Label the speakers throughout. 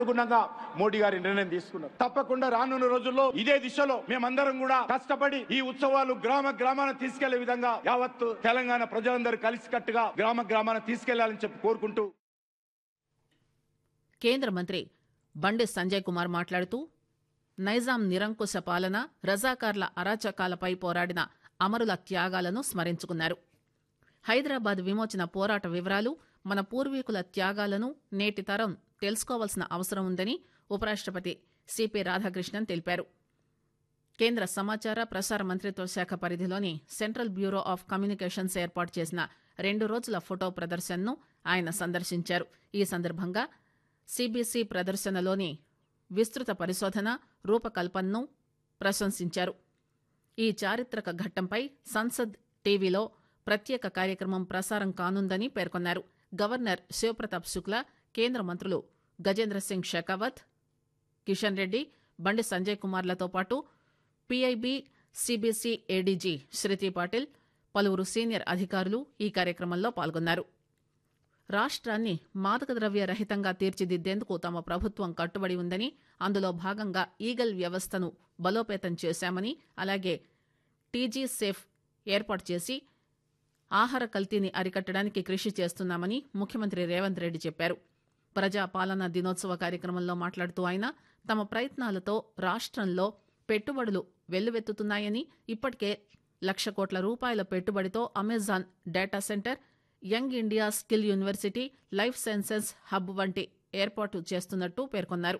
Speaker 1: అనుగుణంగా మోడీ గారి నిర్ణయం తీసుకున్నారు తప్పకుండా రానున్న రోజుల్లో ఇదే దిశలో మేమందరం కూడా కష్టపడి ఈ ఉత్సవాలు గ్రామ గ్రామాన తీసుకెళ్లే విధంగా యావత్తు తెలంగాణ ప్రజలందరూ కలిసికట్టుగా గ్రామ గ్రామాన తీసుకెళ్లాలని చెప్పి కోరుకుంటూ
Speaker 2: కేంద్ర మంత్రి బండి సంజయ్ కుమార్ మాట్లాడుతూ నైజాం నిరంకుశ పాలన రజాకార్ల అరాచకాలపై పోరాడిన అమరుల త్యాగాలను స్మరించుకున్నారు హైదరాబాద్ విమోచన పోరాట వివరాలు మన పూర్వీకుల త్యాగాలను నేటి తరం తెలుసుకోవాల్సిన అవసరం ఉందని ఉపరాష్టపతి సిపి రాధాకృష్ణన్ తెలిపారు కేంద్ర సమాచార ప్రసార మంత్రిత్వ శాఖ పరిధిలోని సెంట్రల్ బ్యూరో ఆఫ్ కమ్యూనికేషన్స్ ఏర్పాటు చేసిన రెండు రోజుల ఫోటో ప్రదర్శనను ఆయన సందర్శించారు ఈ సందర్భంగా సిబిసి ప్రదర్శనలోని విస్తృత పరిశోధన రూపకల్పనను ప్రశంసించారు ఈ చారిత్రక ఘట్టంపై సంసద్ టీవీలో ప్రత్యేక కార్యక్రమం ప్రసారం కానుందని పేర్కొన్నారు గవర్నర్ శివప్రతాప్ శుక్లా కేంద్ర మంత్రులు గజేంద్ర సింగ్ షెకావత్ కిషన్ రెడ్డి బండి సంజయ్ కుమార్లతో పాటు PIB CBC ADG Shruti Patil పలువురు సీనియర్ అధికారులు ఈ కార్యక్రమంలో పాల్గొన్నారు రాష్ట్రాన్ని మాదక ద్రవ్య రహితంగా తీర్చిదిద్దేందుకు తమ ప్రభుత్వం కట్టుబడి ఉందని అందులో భాగంగా ఈగల్ వ్యవస్థను బలోపేతం చేశామని అలాగే టీజీ సేఫ్ ఏర్పాటు చేసి ఆహార కల్తీని అరికట్టడానికి కృషి చేస్తున్నామని ముఖ్యమంత్రి రేవంత్ రెడ్డి చెప్పారు ప్రజా పాలనా దినోత్సవ కార్యక్రమంలో మాట్లాడుతూ ఆయన తమ ప్రయత్నాలతో రాష్ట్రంలో పెట్టుబడులు వెల్లువెత్తుతున్నాయని ఇప్పటికే లక్ష కోట్ల రూపాయల పెట్టుబడితో Amazon data centre young India skill university life sciences hub వంటి ఏర్పాటు చేస్తున్నట్టు పేర్కొన్నారు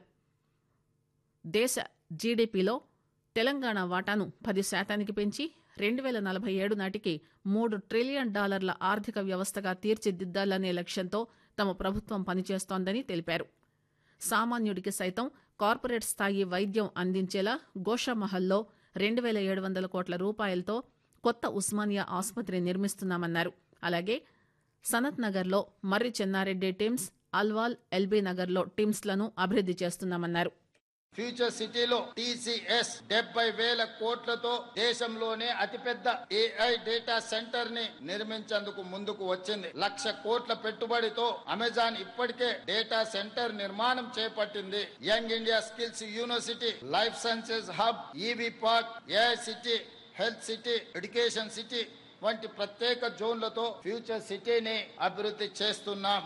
Speaker 2: దేశ జీడీపీలో తెలంగాణ వాటాను పది శాతానికి పెంచి రెండు వేల నలభై ఏడు నాటికి మూడు ట్రిలియన్ డాలర్ల ఆర్థిక వ్యవస్థగా తీర్చిదిద్దాలనే లక్ష్యంతో తమ ప్రభుత్వం పనిచేస్తోందని తెలిపారు సామాన్యుడికి సైతం కార్పొరేట్ స్థాయి వైద్యం అందించేలా గోషామహల్లో రెండు వేల ఏడు వందల కోట్ల రూపాయలతో కొత్త ఉస్మానియా ఆసుపత్రి నిర్మిస్తున్నామన్నారు అలాగే సనత్ నగర్లో మర్రి చెన్నారెడ్డి టిమ్స్ అల్వాల్ ఎల్బీ నగర్లో టిమ్స్లను అభివృద్ది చేస్తున్నామన్నారు
Speaker 3: ఫ్యూచర్ సిటీలో టీసీఎస్ డెబ్బై వేల కోట్లతో దేశంలోనే అతిపెద్ద ఏఐ డేటా సెంటర్ ని నిర్మించేందుకు ముందుకు వచ్చింది లక్ష కోట్ల పెట్టుబడితో అమెజాన్ ఇప్పటికే డేటా సెంటర్ నిర్మాణం చేపట్టింది young India skills university life sciences hub EV park AI city health city education city వంటి ప్రత్యేక జోన్లతో ఫ్యూచర్ సిటీని అభివృద్ధి చేస్తున్నాం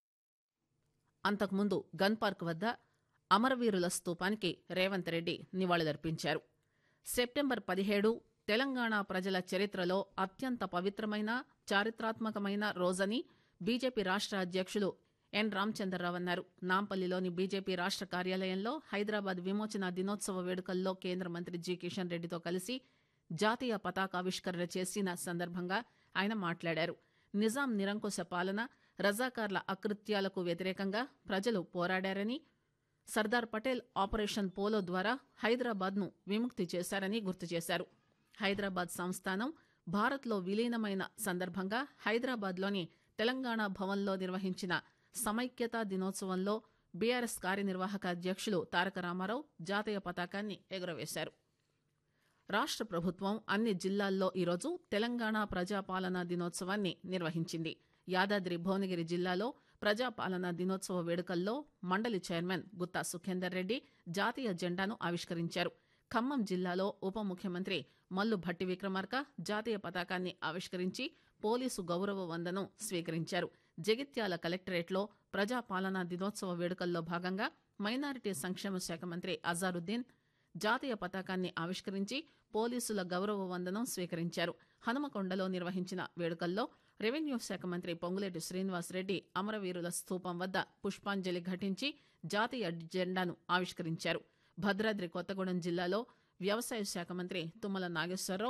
Speaker 2: అంతకుముందు గన్ పార్క్ వద్ద అమరవీరుల స్తూపానికి రేవంత్ రెడ్డి నివాళులర్పించారు సెప్టెంబర్ పదిహేడు తెలంగాణ ప్రజల చరిత్రలో అత్యంత పవిత్రమైన చారిత్రాత్మకమైన రోజని బీజేపీ రాష్ట్ర అధ్యక్షులు ఎన్ రామచంద్రరావు అన్నారు నాంపల్లిలోని బీజేపీ రాష్ట్ర కార్యాలయంలో హైదరాబాద్ విమోచన దినోత్సవ వేడుకల్లో కేంద్ర మంత్రి జి కిషన్ రెడ్డితో కలిసి జాతీయ పతాకావిష్కరణ చేసిన సందర్భంగా ఆయన మాట్లాడారు నిజాం నిరంకుశ పాలన రజాకార్ల అకృత్యాలకు వ్యతిరేకంగా ప్రజలు పోరాడారని సర్దార్ పటేల్ ఆపరేషన్ పోలో ద్వారా హైదరాబాద్ను విముక్తి చేశారని గుర్తు చేశారు హైదరాబాద్ సంస్థానం భారత్లో విలీనమైన సందర్భంగా హైదరాబాద్లోని తెలంగాణ భవన్లో నిర్వహించిన సమైక్యతా దినోత్సవంలో బీఆర్ఎస్ కార్యనిర్వాహక అధ్యక్షులు తారక రామారావు జాతీయ పతాకాన్ని ఎగురవేశారు రాష్ట్ర ప్రభుత్వం అన్ని జిల్లాల్లో ఈరోజు తెలంగాణ ప్రజాపాలనా దినోత్సవాన్ని నిర్వహించింది యాదాద్రి భువనగిరి జిల్లాలో ప్రజాపాలనా దినోత్సవ వేడుకల్లో మండలి చైర్మన్ గుత్తా సుఖేందర్ రెడ్డి జాతీయ జెండాను ఆవిష్కరించారు ఖమ్మం జిల్లాలో ఉప ముఖ్యమంత్రి మల్లు భట్టి విక్రమార్క జాతీయ పతాకాన్ని ఆవిష్కరించి పోలీసు గౌరవ వందనం స్వీకరించారు జగిత్యాల కలెక్టరేట్లో ప్రజాపాలనా దినోత్సవ వేడుకల్లో భాగంగా మైనారిటీ సంక్షేమ శాఖ మంత్రి అజారుద్దీన్ జాతీయ పతాకాన్ని ఆవిష్కరించి పోలీసుల గౌరవ వందనం స్వీకరించారు హనుమకొండలో నిర్వహించిన వేడుకల్లో రెవెన్యూ శాఖ మంత్రి పొంగులేటి శ్రీనివాసరెడ్డి అమరవీరుల స్థూపం వద్ద పుష్పాంజలి ఘటించి జాతీయ జెండాను ఆవిష్కరించారు భద్రాద్రి కొత్తగూడెం జిల్లాలో వ్యవసాయ శాఖ మంత్రి తుమ్మల నాగేశ్వరరావు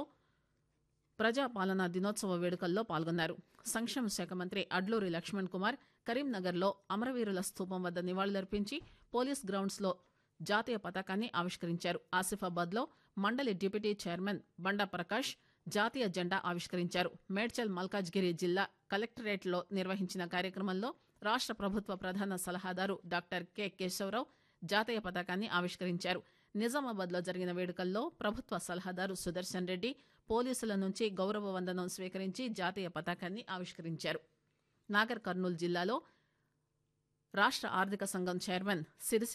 Speaker 2: ప్రజాపాలనా దినోత్సవ వేడుకల్లో పాల్గొన్నారు సంక్షేమ శాఖ మంత్రి అడ్లూరి లక్ష్మణ్ కుమార్ కరీంనగర్లో అమరవీరుల స్థూపం వద్ద నివాళులర్పించి పోలీస్ గ్రౌండ్స్లో జాతీయ పతాకాన్ని ఆవిష్కరించారు ఆసిఫాబాద్లో మండలి డిప్యూటీ చైర్మన్ బండా ప్రకాష్ జాతీయ జెండా ఆవిష్కరించారు మేడ్చల్ మల్కాజ్గిరి జిల్లా కలెక్టరేట్లో నిర్వహించిన కార్యక్రమంలో రాష్ట్ర ప్రభుత్వ ప్రధాన సలహాదారు డాక్టర్ కె కేశవరావు జాతీయ పతాకాన్ని ఆవిష్కరించారు నిజామాబాద్లో జరిగిన వేడుకల్లో ప్రభుత్వ సలహాదారు సుదర్శన్ రెడ్డి పోలీసుల నుంచి గౌరవ వందనం స్వీకరించి జాతీయ పతాకాన్ని ఆవిష్కరించారు నాగర్ కర్నూలు జిల్లాలో రాష్ట్ర ఆర్థిక సంఘం చైర్మన్ సిరిసి